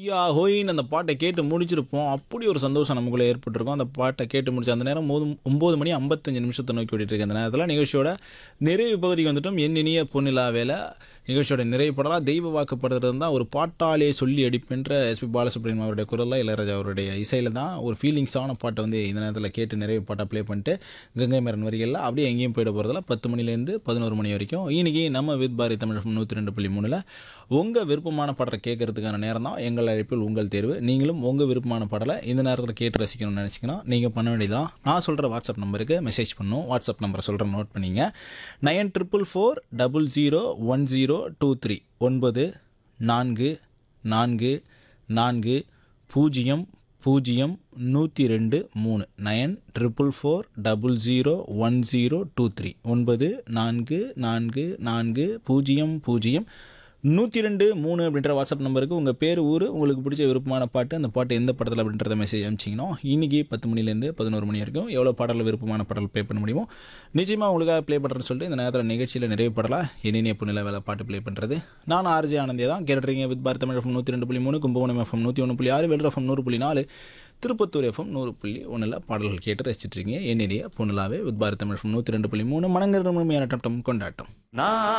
ஹொய்யா ஹொயின்னு அந்த பாட்டை கேட்டு முடிச்சிருப்போம் அப்படி ஒரு சந்தோஷம் நமக்குள்ளே ஏற்பட்டிருக்கும் அந்த பாட்டை கேட்டு முடிச்ச அந்த நேரம் போதும் ஒம்பது மணி ஐம்பத்தஞ்சு நிமிஷத்தை நோக்கி ஓடிட்டு இருக்க அந்த நேரத்தில் நிகழ்ச்சியோட நிறைவு பகுதிக்கு வந்துட்டோம் என் இனிய பொன்னிலா வேலை நிகழ்ச்சியோட நிறைவு பாடலாம் தெய்வ வாக்குப்படுறது தான் ஒரு பாட்டாலே சொல்லி அடிப்பென்ற எஸ்பி பாலசுப்ரமணியம் அவருடைய குரலில் இளையராஜா அவருடைய இசையில் தான் ஒரு ஃபீலிங்ஸான பாட்டை வந்து இந்த நேரத்தில் கேட்டு நிறைவு பாட்டை ப்ளே பண்ணிட்டு கங்கை மரன் வரிகளில் அப்படியே எங்கேயும் போயிட போகிறதில்ல பத்து மணிலேருந்து பதினோரு மணி வரைக்கும் இன்னைக்கு நம்ம வித் பாரதி தமிழ் நூற்றி ரெண்டு புள்ளி மூணில் உங்கள் விருப்பமான பாடலை கேட்கறதுக்கான நேரம் தான் எங்கள் அழைப்பில் உங்கள் தேர்வு நீங்களும் உங்கள் விருப்பமான பாடலை இந்த நேரத்தில் கேட்டு ரசிக்கணும்னு நினச்சிங்கன்னா நீங்கள் பண்ண வேண்டியதான் நான் சொல்கிற வாட்ஸ்அப் நம்பருக்கு மெசேஜ் பண்ணும் வாட்ஸ்அப் நம்பரை சொல்கிறேன் நோட் பண்ணிங்க nine triple four double zero one zero two three ஒன்பது நான்கு நான்கு நான்கு பூஜ்ஜியம் பூஜ்ஜியம் நூற்றி ரெண்டு மூணு nine triple four double zero one zero two three ஒன்பது நான்கு நான்கு நான்கு பூஜ்ஜியம் பூஜ்ஜியம் நூற்றி ரெண்டு மூணு அப்படின்ற வாட்ஸ்அப் நம்பருக்கு உங்கள் பேர் ஊர் உங்களுக்கு பிடிச்ச விருப்பமான பாட்டு அந்த பாட்டு எந்த படத்தில் அப்படின்றத மெசேஜ் அனுப்பிச்சிங்கன்னா இன்றைக்கி பத்து மணிலேருந்து பதினோரு மணி வரைக்கும் எவ்வளோ பாடல் விருப்பமான பாடல் ப்ளே பண்ண முடியுமோ நிச்சயமாக உங்களுக்காக ப்ளே பண்ணுறேன்னு சொல்லிட்டு இந்த நேரத்தில் நிகழ்ச்சியில் நிறைவு படலாம் இனிய புண்ணில வேலை பாட்டு ப்ளே பண்ணுறது நான் ஆர்ஜி ஆனந்தியா தான் கேட்டுறீங்க வித் பாரத் தமிழ் எஃப்எம் நூற்றி ரெண்டு புள்ளி மூணு கும்பகோணம் எஃப்எம் நூற்றி ஒன்று புள்ளி ஆறு வெள்ளர் எஃப்எம் நூறு புள்ளி நாலு திருப்பத்தூர் எஃப்எம் நூறு புள்ளி ஒன்றில் பாடல்கள் கேட்டு ரசிச்சிட்ருக்கீங்க என்னிய பொண்ணுலாவே வித் பாரத் தமிழ் எஃப்எம் நூற்றி ரெண்டு புள்ளி மூணு மனங்கர முழுமையான டம் கொண்டாட்டம் நான்